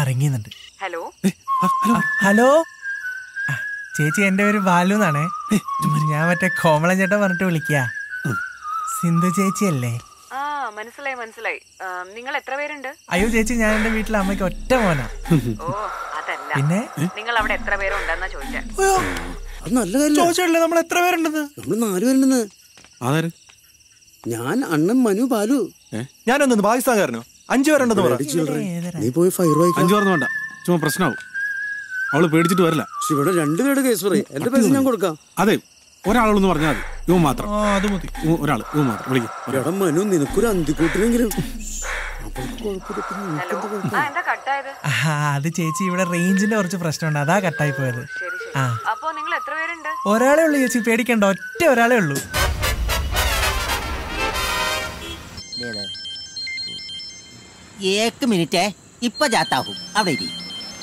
ഇറങ്ങിയുന്നുണ്ട് hello hello ആ, ചേച്ചി എന്റെ പേര് ബാലു എന്നാണേ ഞാൻ മറ്റേ കോമളൻ ചേട്ടൻ പറഞ്ഞിട്ട് വിളിക്കുക സിന്ധു ചേച്ചി അല്ലേ ആ മനസ്സിലായി മനസ്സിലായി ആ, നിങ്ങൾ എത്ര പേരുണ്ട് അയ്യോ ചേച്ചി ഞാൻ എന്റെ വീട്ടിലെ അമ്മയ്ക്ക് ഒറ്റ മോനാ ഓ അതല്ല പിന്നെ നിങ്ങൾ അവിടെ എത്ര പേരുണ്ടെന്നാ ചോദിച്ചേ അയ്യോ, അത് നല്ല കാര്യമല്ല ചോദിച്ചിട്ടില്ലേ നമ്മൾ എത്ര പേരുണ്ടെന്ന് നമ്മൾ നാല് പേരുണ്ടെന്ന് ആര് ഞാൻ അണ്ണൻ മനു ബാലു ഞാനൊന്നു പാകിസ്ഥാൻകാരനോ അഞ്ചു പേരുണ്ടെന്ന് പറ Bloody children. നീ പോയി ഫയർ വായിക്കാം അഞ്ചു പേർന്ന് വേണ്ട ചുമ്മാ പ്രശ്നമാവും അവള് പേടിച്ചിട്ട് വരില്ല ഇവിടെ രണ്ടുപേരുടെ കേസ് പറയും എന്റെ പൈസ ഞാൻ കൊടുക്കാം അതെ ഒരാളൊന്ന് പറഞ്ഞാൽ മതി ഇവൻ മാത്രം ആ അത് മതി ഇവൻ ഒരാള് ഇവൻ മാത്രം വിളിക്കും എടാ മനു നിനക്കൊരു അന്തിക്കൂട്ടിനെങ്കിലും അവൾക്ക് കുഴപ്പമില്ല പിന്നെ ഹലോ നിനക്കെന്താ കുഴപ്പം? ആ എന്താ കട്ടായത് ആ, അത് ചേച്ചി ഇവിടെ റേഞ്ചിന്റെ കുറച്ച് പ്രശ്നമുണ്ട് അതാ കട്ടായി പോയത് ശരി ശരി ആ അപ്പോ നിങ്ങൾ എത്ര പേരുണ്ട് ഒരാളേ ഉള്ളൂ ചേച്ചി പേടിക്കണ്ട ഒറ്റ ഒരാളേ ഉള്ളൂ एक मिनिट है ഇപ്പൊ जाता हूँ അവിടെ ഇരി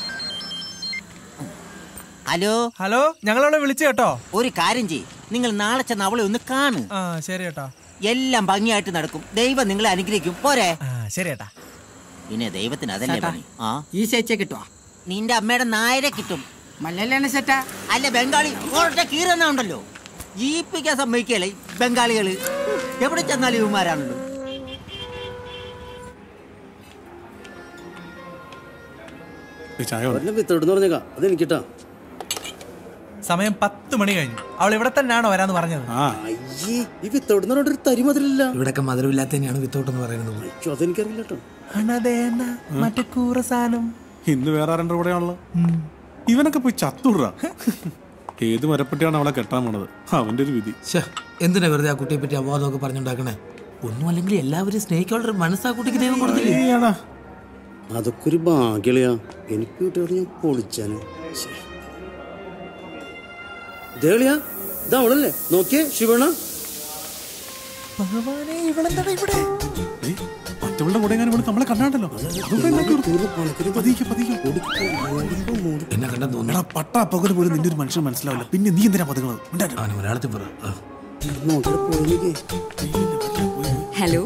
ഹലോ ഹലോ ഞങ്ങളവിടെ വിളിച്ചു കേട്ടോ ഒരു കാര്യം ചെയ്യ് നിങ്ങൾ നാളെ ചെന്ന് അവളെ ഒന്ന് കാണ് ആ ശരി ഏട്ടാ എല്ലാം ഭംഗിയായിട്ട് നടക്കും ദൈവം നിങ്ങളെ അനുഗ്രഹിക്കും പോരെ ആ ശരി ഏട്ടാ പിന്നെ ദൈവത്തിന് അതല്ലേ പണി ആ ഈ ചേച്ചിയെ കിട്ടുവാ നിന്റെ അമ്മയുടെ നായരെ കിട്ടും മലയാളിയാണ് സെറ്റാ അല്ല ബംഗാളി ഒരൊറ്റ കീറെണ്ണ ഉണ്ടല്ലോ ജീവിപ്പിക്കാൻ സമ്മതിക്കല്ലേ ഈ ബംഗാളികള് എവിടെ ചെന്നാലും ഇവന്മാരാണല്ലോ ഈ ചായ വന്നു. ഒരെണ്ണം വിത്തോട്ടെന്ന് പറഞ്ഞേക്കാം അത് എനിക്കിട്ടാ സമയം പത്ത് മണി കഴിഞ്ഞു അവൾ ഇവിടെ തന്നെയാണോ വരാന്ന് പറഞ്ഞത് ആ അയ്യേ ഈ വിത്തോട്ടെന്ന് പറഞ്ഞിട്ട് ഒരു തരി മതിലില്ല ഇവിടൊക്കെ മധുരമില്ലാത്ത തന്നെയാണ് വിത്തോട്ട് എന്ന് പറയുന്നത് അയ്യോ അതെനിക്കറിയില്ല കേട്ടോ അണതേന മറ്റേ കൂറ സാധനം ഇന്ന് വേറെ ആരുടെ കൂടെയാണല്ലോ ഇവനൊക്കെ പോയി ചത്തുടറ ഏത് മരപ്പെട്ടിയാണ് അവളെ കെട്ടാൻ പോണത് അവന്റെ ഒരു വിധി ശ്ശെ, എന്തിനാ വെറുതെ ആ കുട്ടിയെ പറ്റി അപവാദമൊക്കെ പറഞ്ഞുണ്ടാക്കണേ ഒന്നും അല്ലെങ്കിൽ എല്ലാവരും സ്നേഹിക്കാനുള്ള മനസ്സാ കുട്ടിക്ക് ദൈവം കൊടുത്തില്ലേ ഏടാ അതൊക്കെ ഒരു ഭാഗ്യളിയാ എനിക്ക് കിട്ടിയത് ഞാൻ പൊളിച്ചാന് ശ്ശേ. ദേളിയാ ഇതാ അവളല്ലേ നോക്കിയേ ശിവണ ഭഗവാനെ ഇവളെന്താണ് ഇവിടെ ഏയ്, മറ്റവളുടെ കൂടെ എങ്ങാനും ഇവിടെ നമ്മളെ കണ്ടാണ്ടല്ലോ അതൊക്കെ എന്നാക്കി കൊടുത്തു. പതിക്കെ, പതിക്കെ. എന്നെ കണ്ടാ തോന്നുന്നു എടാ പട്ടാ പകല് പോലും നിന്റെ ഒരു മനുഷ്യൻ മനസ്സിലാവില്ല പിന്നെ നീ എന്തിനാ പതുങ്ങുന്നത് മിണ്ടാണ്ട്. അവന് മലയാളത്തിൽ പറ ആ. നോക്കിയിട്ട് പോയി ഹലോ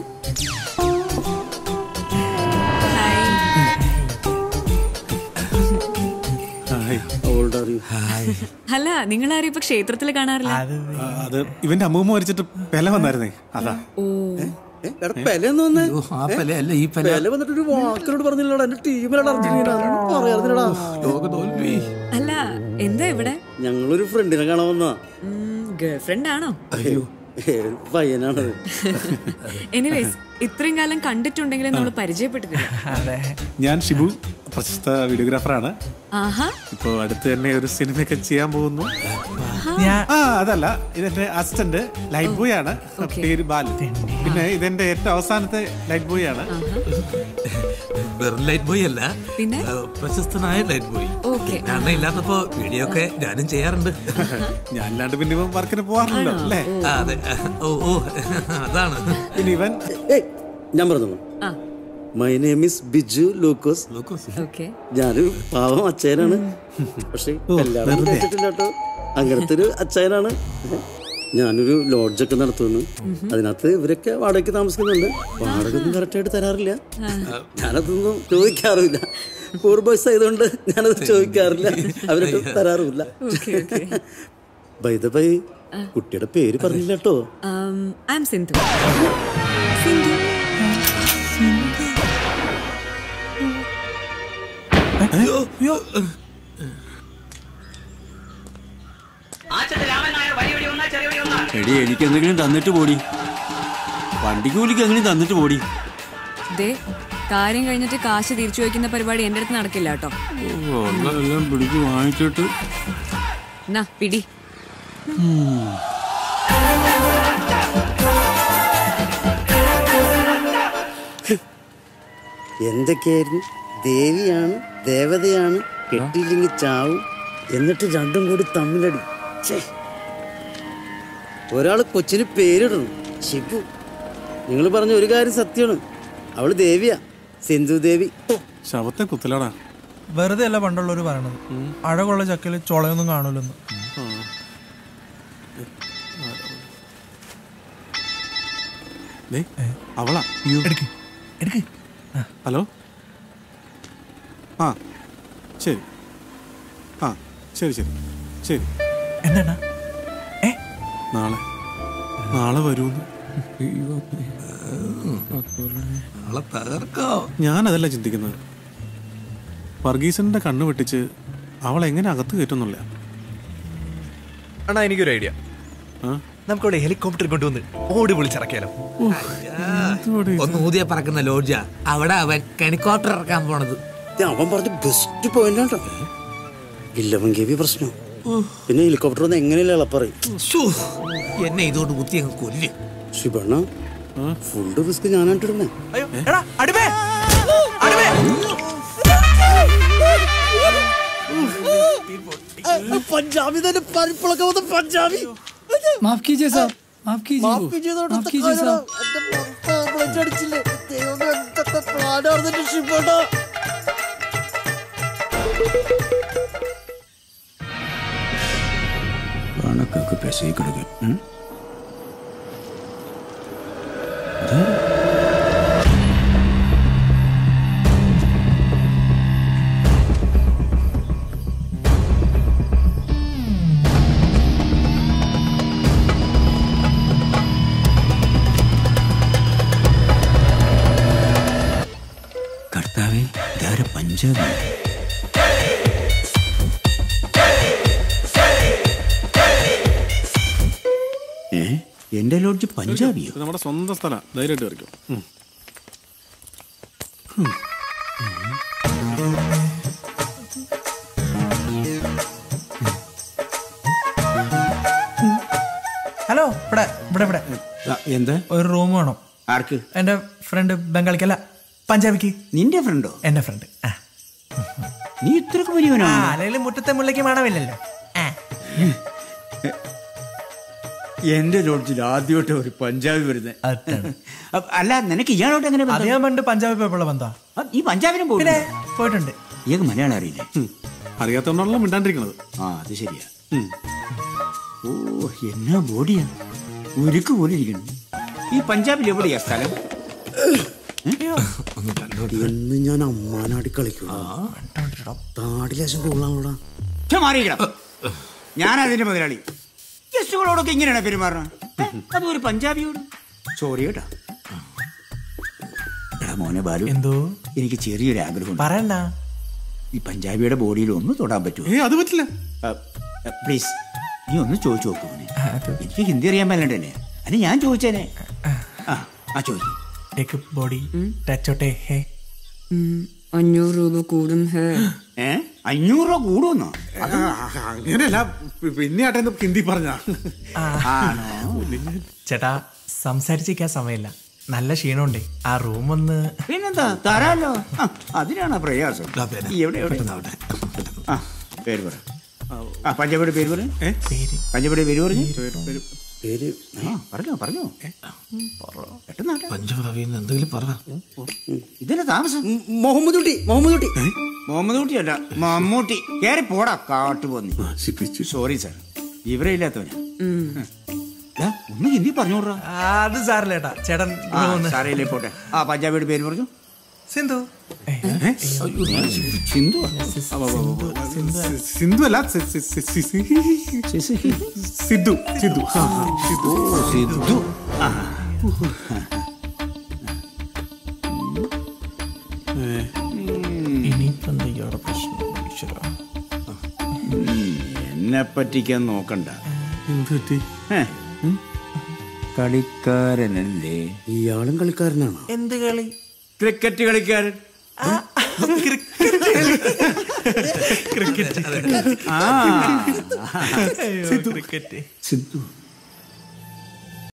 ഹായ്. അവളുടെ അറിയൂ അല്ല നിങ്ങൾ ആരും ഇപ്പൊ ക്ഷേത്രത്തിൽ കാണാറില്ല അത് ആ, അത് ഇവന്റെ അമ്മൂമ്മ മരിച്ചിട്ട് പെല വന്നായിരുന്നേ അതാ ഓ ഏ, എടാ പെലെന്ന് വന്നേ ഓ, ആ പെല അല്ല ഈ പെല പെല വന്നിട്ട് ഒരു വാക്കിനോട് പറഞ്ഞില്ലടാ എന്റെ ടീമിലാണ് അർജന്റീന അതിനോട് പറയാറുന്നില്ലടാ ലോക തോൽവി അല്ല എന്താ ഇവിടെ ഞങ്ങളൊരു ഫ്രണ്ടിനെ കാണാൻ വന്നാ ഗേൾ ഫ്രണ്ട് ആണോ അയ്യോ ഏ, ഒരു പയ്യനാണത് എനിവേസ് ഇത്രയും കാലം കണ്ടിട്ടുണ്ടെങ്കിലും നമ്മൾ പരിചയപ്പെട്ടിട്ടില്ല അതെ ഞാൻ ഷിബു പ്രശസ്ത വീഡിയോഗ്രാഫറാണ് ആഹാ ഇപ്പോ അടുത്ത് തന്നെ ഒരു സിനിമയൊക്കെ ചെയ്യാൻ പോകുന്നു ഞാൻ ആ അതല്ല ഇതെന്റെ അസിസ്റ്റന്റ് ലൈറ്റ് ബോയ് ആണ് പേര് ബാലു പിന്നെ ഇതെന്റെ ഏറ്റവും അവസാനത്തെ ലൈറ്റ് ബോയ് ആണ് വെറും ലൈറ്റ് ബോയ് അല്ല പിന്നെ? ആ, പ്രശസ്തനായ ലൈറ്റ് ബോയ് ഓക്കെ അണ്ണ ഇല്ലാത്തപ്പോ വീഡിയോ ഒക്കെ ഞാനും ചെയ്യാറുണ്ട് ഞാൻ അല്ലാണ്ട് പിന്നെ ഇവൻ വർക്കിന് പോകാറില്ലല്ലോ അല്ലേ ആ, അതെ ഓ ഓ അതാണ് പിന്നെ ഇവൻ ഏയ് ഞാൻ പറഞ്ഞു ആ my name is Biju Lukose okay ഞാനൊരു പാവം അച്ഛനാണ് പക്ഷെ എല്ലാവരും കേട്ടിട്ടില്ല കേട്ടോ അങ്ങനത്തെ ഒരു അച്ഛനാണ് ഞാനൊരു ലോഡ്ജൊക്കെ നടത്തുന്നു അതിനകത്ത് ഇവരൊക്കെ വാടകയ്ക്ക് താമസിക്കുന്നുണ്ട് വാടക ഒന്നും കറക്റ്റ് ആയിട്ട് തരാറില്ല ഞാനതൊന്നും ചോദിക്കാറില്ല പൂർ ബോയ്സ് ആയതുകൊണ്ട് ഞാനത് ചോദിക്കാറില്ല അവരൊക്കെ തരാറുമില്ല okay okay by the by കുട്ടിയുടെ പേര് പറഞ്ഞില്ല കേട്ടോ ഐ എം സിന്ധു സിന്ധു അയ്യോ എടി എനിക്ക് എന്തെങ്കിലും തന്നിട്ട് പോടി വണ്ടിക്ക് കൂലിക്ക് എന്തെങ്കിലും തന്നിട്ട് പോടി ദേ കാര്യം കഴിഞ്ഞിട്ട് കാശ് തിരിച്ചു വയ്ക്കുന്ന പരിപാടി എന്റെ അടുത്ത് നടക്കില്ല കേട്ടോ ഓ, ഉള്ള എല്ലാം പിടിച്ച് വാങ്ങിച്ചിട്ട് എന്നാ പിടി എന്തൊക്കെയായിരുന്നു ദേവിയാണ് ദേവതയാണ് കെട്ടിയില്ലെങ്കിൽ ചാവും എന്നിട്ട് രണ്ടും കൂടി തമ്മിലടി ഛേ. ഒരാള് കൊച്ചിന് പേരിടണം ശിവു നിങ്ങൾ പറഞ്ഞ ഒരു കാര്യം സത്യമാണ് അവള് ദേവിയാ സിന്ധു ദേവി ശവത്തെ കുത്തലാടാ വെറുതെ അല്ല പണ്ടുള്ളവര് പറയണത് അഴകുള്ള ചക്കയിൽ ചൊളയൊന്നും കാണൂലെന്ന് ദേ, അവളാ എടുക്ക് എടുക്ക് ഹലോ ആ ശരി ആ ശരി ശരി ശരി എന്താണ് ഏ നാളെ നാളെ വരൂന്ന് നാളെ തകർക്കോ ഞാനതല്ല ചിന്തിക്കുന്നത് വർഗീസന്റെ കണ്ണ് വെട്ടിച്ച് അവൾ എങ്ങനെ അകത്ത് കയറ്റുന്നില്ല അണ്ണാ എനിക്കൊരു ഐഡിയ ആ? നമുക്കവിടെ ഹെലികോപ്റ്റർ കൊണ്ടുവന്ന് ഓടി വിളിച്ചിറക്കിയാലോ ഒന്ന് ഊതിയ പറക്കുന്ന ലോഡ്ജ അവിടെ അവൻ കെണിക്കോപ്റ്റർ ഇറക്കാൻ പോണത് ഇത് അവൻ പറഞ്ഞ ബെസ്റ്റ് പോയിന്റ് ആട്ടോ ഇല്ലവൻ കെ പ്രശ്നം പിന്നെ ഹെലികോപ്റ്റർ ഒന്ന് എങ്ങനെയല്ല ഇളപ്പറയും ശ്ശോ, എന്നെ ഇതുകൊണ്ട് കുത്തി അങ്ങ് കൊല്ല് ശിവണ്ണ ഫുഡ് റിസ്ക് ഞാനായിട്ടിരുന്നേ അയ്യോ എടാ അടിമേ അടിമേ പഞ്ചാബി തന്നെ പരിപ്പിളൊക്കെ വന്ന പഞ്ചാബി माफ कीजिए साहब माफ कीजिए മാഫ് ചെയ്തോട്ടെ, माफ कीजिए കാര്യടാ. साहब എന്റെ ആംബുലൻസ് അടിച്ചില്ലേ ദൈവമേ, എന്തൊക്കെ പാടായിരുന്നു എന്റെ ശിവണ്ണ കണക്കൊക്കെ പെസേ കിടക്കും കർത്താവേ ഇതാരെ പഞ്ചാബി ഏ എന്റെ ലോഡ്ജ് പഞ്ചാബിയോ ഇത് നമ്മുടെ സ്വന്തം സ്ഥലം ധൈര്യമായിട്ട് കയറിക്കോ ഉം. ഹലോ ഇവിടെ ഇവിടെ ഇവിടെ ആ, എന്താ ഒരു റൂം വേണം ആർക്ക് എന്റെ ഫ്രണ്ട് ബംഗാളിക്കല്ല പഞ്ചാബിക്ക് നിന്റെ ഫ്രണ്ടോ എന്റെ ഫ്രണ്ട് ആ നീ ഇത്രക്ക് ആ, വലിയവനാണ് അല്ലെങ്കിൽ മുറ്റത്തെ മുള്ളിക്ക് മണമില്ലല്ലോ ആ. എന്റെ ലോഡ്ജിൽ ആദ്യമായിട്ട് ഒരു പഞ്ചാബി വരുന്നത് അതാണ്. അല്ല നിനക്ക് ഇയാളോട്ട് എങ്ങനെ അത് ബന്ധം? ഞാൻ പണ്ട് പഞ്ചാബി പോയപ്പോഴുള്ള ബന്ധാ ആ, നീ പഞ്ചാബിനും പിന്നെ പോയില്ലേ പോയിട്ടുണ്ട് ഇയാൾക്ക് മലയാളം അറിയില്ലേ ഉം. അറിയാത്തോണ്ടാണല്ലോ മിണ്ടാണ്ടിരിക്കണത് ആ അത് ശരിയാ ഉം. ഓ എന്നാ ബോഡിയാ ഉരുക്ക് പോലെ ഇരിക്കണം ഈ പഞ്ചാബിൽ എവിടെയാ സ്ഥലം എന്ന് ഞാൻ അമ്മാനാടി കളിക്കും താടി ലേശം കൊള്ളാമോടാ ഛെ, മാറിയിരിക്കണം ഞാൻ അതിന്റെ മുതലാളി ഗസ്റ്റുകളോടൊക്കെ ഇങ്ങനെയാണ് പെരുമാറണം ഏ, അതും ഒരു പഞ്ചാബിയോട് സോറി കേട്ടാ എടാ മോനെ ബാലു എന്തോ എനിക്ക് ചെറിയൊരു ആഗ്രഹം പറയണ്ട ഈ പഞ്ചാബിയുടെ ബോഡിയിൽ ഒന്ന് തൊടാൻ പറ്റുമോ ഏ അത് പറ്റില്ല പ്ലീസ് നീ ഒന്ന് ചോദിച്ചു നോക്കൂ മോനെ എനിക്ക് ഹിന്ദി അറിയാൻ പറ്റണ്ടേ അത് ഞാൻ ചോദിച്ചേനെ ആ ആ ചോദിക്കും ടേക്ക് ബോഡി ടച്ചോട്ടെ ഹേ ഉം, അഞ്ഞൂറ് രൂപ കൂടും ഹേ ഏ അഞ്ഞൂറ് രൂപ കൂടുമെന്നോ അങ്ങനെയല്ല പി- പിന്നെ ആട്ടെ എന്ന് ഹിന്ദി പറഞ്ഞ ചേട്ടാ സംസാരിച്ചിരിക്കാൻ സമയമില്ല നല്ല ക്ഷീണമുണ്ട് ആ റൂം ഒന്ന് പിന്നെന്താ തരാലോ ആ, അതിനാണ് പ്രയാസം ദാ പേന. ഈ എവിടെ എവിടെ ആ പേര് പറ ആ പഞ്ചാബിയുടെ പേര് പറ പേര് പഞ്ചാബിയുടെ പേര് പറഞ്ഞു പേര് ആ പറഞ്ഞോ പറഞ്ഞോ പെട്ടെന്നാട്ടെ പഞ്ചഭവിന്ന് എന്തെങ്കിലും പറ ഇതിന്റെ താമസം ഉം, മുഹമ്മദ് കുട്ടി മുഹമ്മദ് കുട്ടി മുഹമ്മദ് കുട്ടിയല്ല മമ്മൂട്ടി കേറി പോടാ കാട്ടു പോന്നി സോറി സാർ ഇവരെ ഇല്ലാത്തവനാ ദാ, ഒന്ന് ഹിന്ദി പറഞ്ഞോടാ അത് സാറില്ല ചേട്ടാ ചേട്ടൻ ആ room ഒന്ന് സാറേ പോട്ടെ ആ പഞ്ചാബിയുടെ പേര് പറഞ്ഞു സിന്ധു സിന്ധു സിന്ധു അല്ല സി- സി- സി- സി- സി- സിദ്ധു സിദ്ധു ആ, ആ, സിദ്ധു സിദ്ധു ആ ഇനിയിപ്പോ എന്താ ഇയാളുടെ പ്രശ്നം ഈശ്വരാ. എന്നെ പറ്റിക്കാൻ നോക്കണ്ട എന്ത് പറ്റി ഏ? കളിക്കാരനല്ലേ ഇയാളും കളിക്കാരനാണ് എന്ത് കളി ക്രിക്കറ്റ് കളിക്കാരൻ ക്രിക്കറ്റ് ആ ക്രിക്കറ്റ് സിദ്ധു